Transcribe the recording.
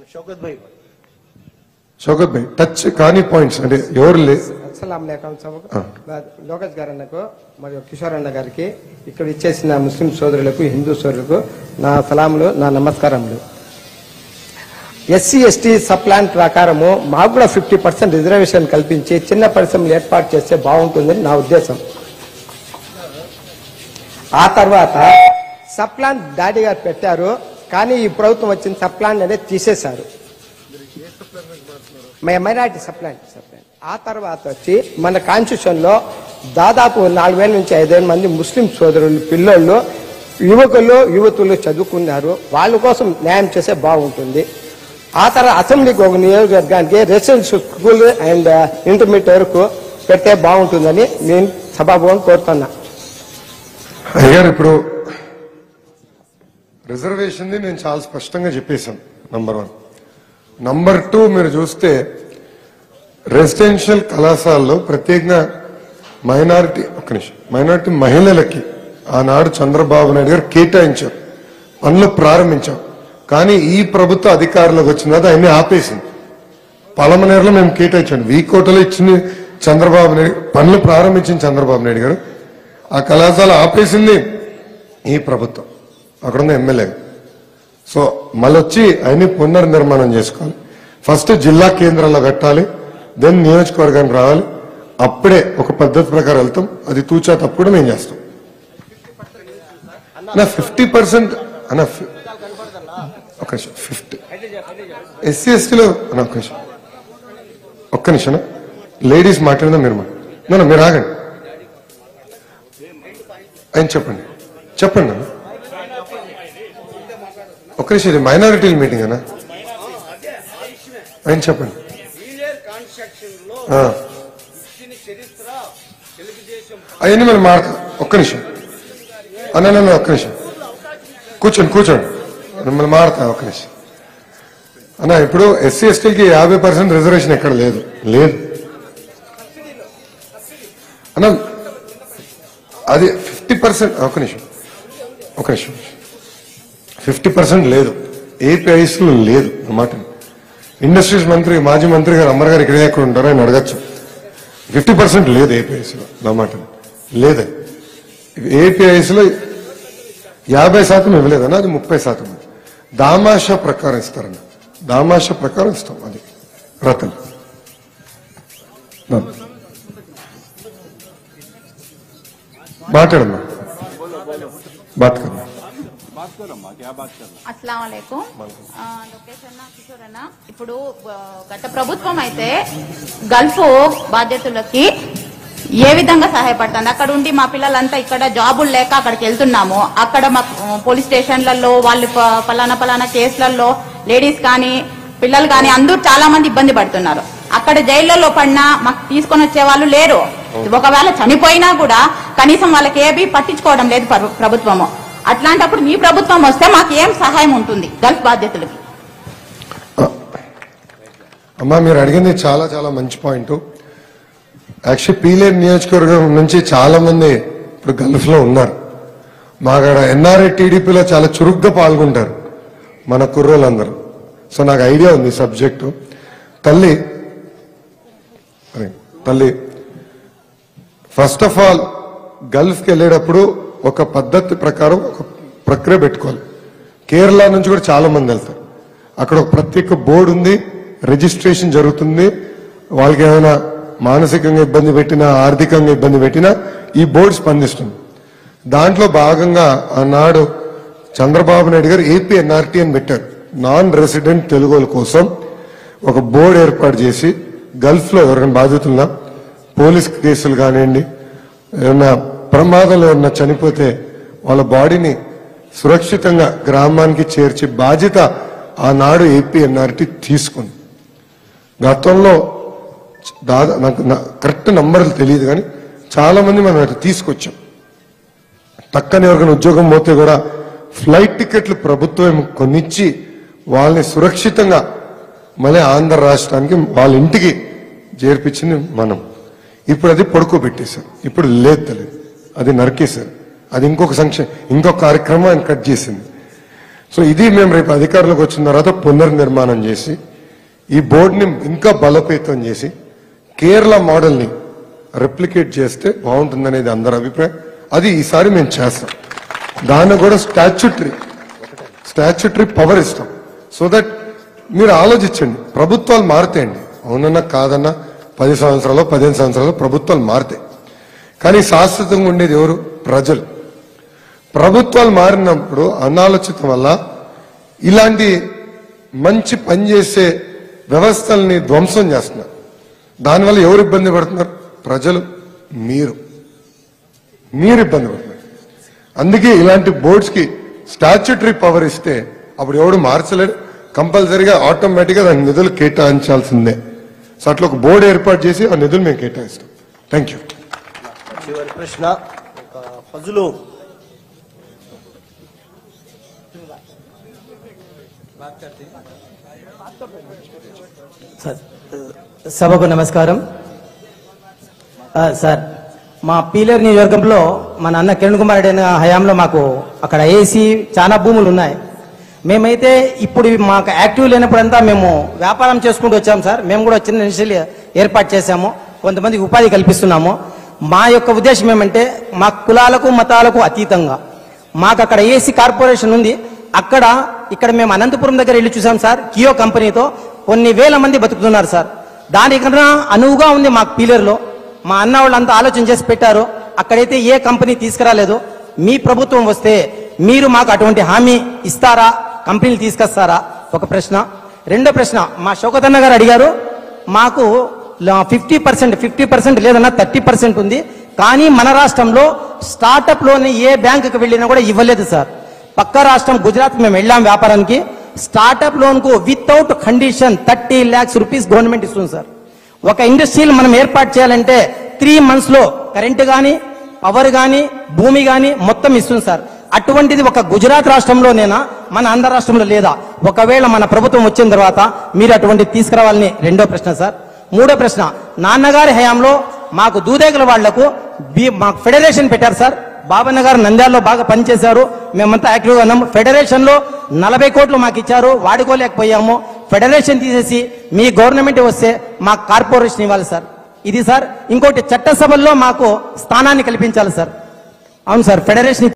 మన షౌకత్ భాయ్ షౌకత్ భాయ్ టచ్ కాని పాయింట్స్ అంటే ఎవరు లే అస్సలం లేకం లోకేష్ గారు అన్నకు మరియు కిషోర్ అన్న గారికి ఇక్కడ ఇచ్చేసిన ముస్లిం సోదరులకు హిందూ సోదరులకు నా సలాములు నా నమస్కారములు ఎస్సీ ఎస్టీ సబ్ ప్లాన్ ప్రకారము మాకు కూడా ఫిఫ్టీ పర్సెంట్ రిజర్వేషన్ కల్పించి చిన్న పరిశ్రమలు ఏర్పాటు చేస్తే బాగుంటుందని నా ఉద్దేశం ఆ తర్వాత సబ్ ప్లాన్ డాడీ గారు పెట్టారు కానీ ఈ ప్రభుత్వం వచ్చిన సబ్ ప్లాన్ అనేది తీసేశారు మైనార్టీ సప్లాన్ సప్లాన్ ఆ తర్వాత వచ్చి మన కాన్స్టిట్యూషన్ లో దాదాపు నాలుగు వేల నుంచి ఐదేళ్ళ మంది ముస్లిం సోదరులు పిల్లోళ్ళు యువకులు యువతులు చదువుకున్నారు వాళ్ళ కోసం న్యాయం చేస్తే బాగుంటుంది ఆ తర్వాత అసెంబ్లీకి ఒక నియోజకవర్గానికి రెసిడెన్షియల్ స్కూల్ అండ్ ఇంటర్మీడియట్ వరకు పెడితే బాగుంటుందని నేను సభాభవన్ కోరుతున్నా అయ్యారు ఇప్పుడు రిజర్వేషన్ నేను చాలా స్పష్టంగా చెప్పేశాను నంబర్ వన్ నంబర్ టూ మీరు చూస్తే రెసిడెన్షియల్ కళాశాలలో ప్రత్యేకంగా మైనారిటీ ఒక్క నిమిషం మైనారిటీ మహిళలకి ఆనాడు చంద్రబాబు నాయుడు గారు కేటాయించారు పనులు ప్రారంభించాం కానీ ఈ ప్రభుత్వ అధికారంలోకి వచ్చిన తర్వాత ఆయన్ని ఆపేసింది పలమనేరులో మేము కేటాయించాం వీకోటలో ఇచ్చింది చంద్రబాబు నాయుడు పనులు ప్రారంభించింది చంద్రబాబు నాయుడు గారు ఆ కళాశాల ఆపేసింది ఈ ప్రభుత్వం అక్కడున్న ఎమ్మెల్యే సో మళ్ళొచ్చి అన్ని పునర్నిర్మాణం చేసుకోవాలి ఫస్ట్ జిల్లా కేంద్రాల్లో కట్టాలి దెన్ నియోజకవర్గానికి రావాలి అప్పుడే ఒక పద్ధతి ప్రకారం వెళ్తాం అది తూచా తప్పు కూడా మేము చేస్తాం నా ఫిఫ్టీ పర్సెంట్ అన్న ఫి- ఒక నిమిషం ఫిఫ్టీ ఎస్సీ ఎస్టీలో అన్న ఒక్క నిమిషం ఒక్క నిమిషం లేడీస్ మాట్లాడినా మీరు మా- నా మీరు ఆగండి ఆయన చెప్పండి చెప్పండి అన్న ఒక్క నిమిషం ఇది మైనారిటీల మీటింగ్ అన్న ఆయన చెప్పండి ఆ. అవన్నీ మనం మాడతాం ఒక్క నిమిషం అన్న నన్ను ఒక్క నిమిషం కూర్చోండి కూర్చోండి మిమ్మల్ని మాడతా ఒక్క నిమిషం అన్న ఇప్పుడు ఎస్సీ ఎస్టీకి యాభై పర్సెంట్ రిజర్వేషన్ ఎక్కడ లేదు లేదు అన్న అది ఫిఫ్టీ పర్సెంట్ ఒక నిమిషం ఒక నిమిషం ఫిఫ్టీ పర్సెంట్ లేదు ఏపీఐస్ లో లేదు అన్నమాట ఇండస్ట్రీస్ మంత్రి మాజీ మంత్రి గారు అమ్మర్ గారు ఇక్కడే ఎక్కడ ఉంటారో ఆయన అడగచ్చు ఫిఫ్టీ పర్సెంట్ లేదు ఏపీఐస్ లో అన్నమాట లేదు ఏపీఐస్ లో యాభై శాతం ఇవ్వలేదన్న అది ముప్పై శాతం దామాషా ప్రకారం ఇస్తారన్న దామాషా ప్రకారం ఇస్తాం అది రతన్ మాట్లాడమ్మా బాత్ కన్నా అస్సలం వాలేకుం ఆ, లోకేష్ అన్న కిషోర్ అన్న ఇప్పుడు ఆ, గత ప్రభుత్వం అయితే గల్ఫ్ బాధ్యతలకి ఏ విధంగా సహాయపడుతుంది అక్కడ ఉండి మా పిల్లలంతా ఇక్కడ జాబులు లేక అక్కడికి వెళ్తున్నాము అక్కడ మా ఆ, పోలీస్ స్టేషన్లలో వాళ్ళు ప- పలానా పలానా కేసులలో లేడీస్ కానీ పిల్లలు కానీ అందరూ చాలా మంది ఇబ్బంది పడుతున్నారు అక్కడ జైళ్లలో పడినా మాకు తీసుకొని వచ్చే వాళ్ళు లేరు ఒకవేళ చనిపోయినా కూడా కనీసం వాళ్ళకి ఏబీ పట్టించుకోవడం లేదు ప్ర- ప్రభుత్వము అట్లాంటప్పుడు మీ ప్రభుత్వం వస్తే మాకు ఏం సహాయం ఉంటుంది గల్ఫ్ బాధ్యతలకి అమ్మా మీరు అడిగింది చాలా చాలా మంచి పాయింట్ యాక్చువల్లీ పీలేరు నియోజకవర్గం నుంచి చాలా మంది ఇప్పుడు గల్ఫ్ లో ఉన్నారు మా అక్కడ ఎన్ఆర్ఐ టీడీపీలో చాలా చురుగ్గా పాల్గొంటారు మన కుర్రోళ్ళందరూ సో నాకు ఐడియా ఉంది సబ్జెక్టు తల్లి అరే, తల్లి ఫస్ట్ ఆఫ్ ఆల్ గల్ఫ్కి వెళ్ళేటప్పుడు ఒక పద్ధతి ప్రకారం ఒక ప్రక్రియ పెట్టుకోవాలి కేరళ నుంచి కూడా చాలా మంది వెళ్తారు అక్కడ ఒక ప్రత్యేక బోర్డు ఉంది రిజిస్ట్రేషన్ జరుగుతుంది వాళ్ళకి ఏమైనా మానసికంగా ఇబ్బంది పెట్టినా ఆర్థికంగా ఇబ్బంది పెట్టినా ఈ బోర్డు స్పందిస్తుంది దాంట్లో భాగంగా ఆనాడు చంద్రబాబు నాయుడు గారు ఏపీ ఎన్ఆర్టీ అని పెట్టారు నాన్ రెసిడెంట్ తెలుగుల కోసం ఒక బోర్డు ఏర్పాటు చేసి గల్ఫ్ లో ఎవరైనా బాధితున్నా పోలీస్ కేసులు కానివ్వండి ఏమన్నా ప్రమాదంలో ఏమన్నా చనిపోతే వాళ్ళ బాడీని సురక్షితంగా గ్రామానికి చేర్చే బాధ్యత ఆనాడు ఏపీ ఎన్ఆర్టీ తీసుకుంది గతంలో దాదా నాకు నా- కరెక్ట్ నంబర్లు తెలియదు కానీ చాలా మంది మనం అటు తీసుకొచ్చాం పక్కన ఎవరికైనా ఉద్యోగం పోతే కూడా ఫ్లైట్ టికెట్లు ప్రభుత్వం కొనిచ్చి వాళ్ళని సురక్షితంగా మళ్ళీ ఆంధ్ర రాష్ట్రానికి వాళ్ళ ఇంటికి చేర్పించింది మనం ఇప్పుడు అది పడుకోబెట్టేశారు ఇప్పుడు లేదు తెలియదు అది నరికేశారు అది ఇంకొక సంక్షేమ ఇంకొక కార్యక్రమం ఆయన కట్ చేసింది సో ఇది మేము రేపు అధికారంలోకి వచ్చిన తర్వాత పునర్నిర్మాణం చేసి ఈ బోర్డుని ఇంకా బలోపేతం చేసి కేరళ మోడల్ని రెప్లికేట్ చేస్తే బాగుంటుందనేది అందరి అభిప్రాయం అది ఈసారి మేము చేస్తాం దాన్ని కూడా స్టాచ్యుటరీ స్టాచ్యుటరీ పవర్ ఇస్తాం సో దట్ మీరు ఆలోచించండి ప్రభుత్వాలు మారుతాయండి అవునన్నా కాదన్నా పది సంవత్సరాలు పదిహేను సంవత్సరాలు ప్రభుత్వాలు మారుతాయి కానీ శాశ్వతంగా ఉండేది ఎవరు ప్రజలు ప్రభుత్వాలు మారినప్పుడు అనాలోచితం వల్ల ఇలాంటి మంచి పనిచేసే వ్యవస్థల్ని ధ్వంసం చేస్తున్నారు దానివల్ల ఎవరు ఇబ్బంది పడుతున్నారు ప్రజలు మీరు మీరు ఇబ్బంది పడుతున్నారు అందుకే ఇలాంటి బోర్డ్స్ కి స్టాచ్యుటరీ పవర్ ఇస్తే అప్పుడు ఎవడు మార్చలేడు కంపల్సరీగా ఆటోమేటిక్గా దాని నిధులు కేటాయించాల్సిందే సో అట్లా ఒక బోర్డు ఏర్పాటు చేసి ఆ నిధులు మేము కేటాయిస్తాం థ్యాంక్ యూ చివరి ప్రశ్న ఒక ఫజులు సార్ సభకు నమస్కారం ఆ, సార్ మా పీలేరు నియోజకవర్గంలో మా నాన్న కిరణ్ కుమార్ రెడ్డి అనే హయాంలో మాకు అక్కడ ఏసీ చాలా భూములు ఉన్నాయి మేమైతే ఇప్పుడు మాకు యాక్టివ్ లేనప్పుడంతా మేము వ్యాపారం చేసుకుంటూ వచ్చాం సార్ మేము కూడా చిన్న ఇనిషియల్ ఏర్పాటు చేశాము కొంతమందికి ఉపాధి కల్పిస్తున్నాము మా యొక్క ఉద్దేశం ఏమంటే మా కులాలకు మతాలకు అతీతంగా మాకు అక్కడ ఏసీ కార్పొరేషన్ ఉంది అక్కడ ఇక్కడ మేము అనంతపురం దగ్గర వెళ్ళి చూసాం సార్ కియో కంపెనీతో కొన్ని వేల మంది బతుకుతున్నారు సార్ దానికన్నా అనువుగా ఉంది మాకు పీలర్లో మా అన్న వాళ్ళంతా ఆలోచన చేసి పెట్టారు అక్కడైతే ఏ కంపెనీ తీసుకురాలేదు మీ ప్రభుత్వం వస్తే మీరు మాకు అటువంటి హామీ ఇస్తారా కంపెనీలు తీసుకొస్తారా ఒక ప్రశ్న రెండో ప్రశ్న మా శోకతన్న గారు అడిగారు మాకు ఫిఫ్టీ పర్సెంట్ ఫిఫ్టీ పర్సెంట్ లేదన్నా థర్టీ పర్సెంట్ ఉంది కానీ మన రాష్ట్రంలో స్టార్టప్ లోని ఏ బ్యాంకుకి వెళ్ళినా కూడా ఇవ్వలేదు సార్ పక్క రాష్ట్రం గుజరాత్ మేము వెళ్ళాం వ్యాపారానికి స్టార్టప్ లోన్ కు without condition thirty lakhs rupees government ఇస్తుంది సార్ ఒక ఇండస్ట్రీలు మనం ఏర్పాటు చేయాలంటే త్రీ మంత్స్ లో కరెంటు గాని పవర్ గాని భూమి గాని మొత్తం ఇస్తుంది సార్ అటువంటిది ఒక గుజరాత్ రాష్ట్రంలోనేనా మన ఆంధ్ర రాష్ట్రంలో లేదా ఒకవేళ మన ప్రభుత్వం వచ్చిన తర్వాత మీరు అటువంటి తీసుకురావాలని రెండో ప్రశ్న సార్ మూడో ప్రశ్న నాన్నగారి హయాంలో మాకు దూదేగల వాళ్లకు బి- మాకు ఫెడరేషన్ పెట్టారు సార్ బాబన్న గారు నంద్యాలలో బాగా పనిచేశారు మేమంతా యాక్టివ్గా ఉన్నాం ఫెడరేషన్ లో నలభై కోట్లు మాకు ఇచ్చారు వాడుకోలేకపోయాము ఫెడరేషన్ తీసేసి మీ గవర్నమెంట్ వస్తే మాకు కార్పొరేషన్ ఇవ్వాలి సార్ ఇది సార్ ఇంకోటి చట్టసభల్లో మాకు స్థానాన్ని కల్పించాలి సార్ అవును సార్ ఫెడరేషన్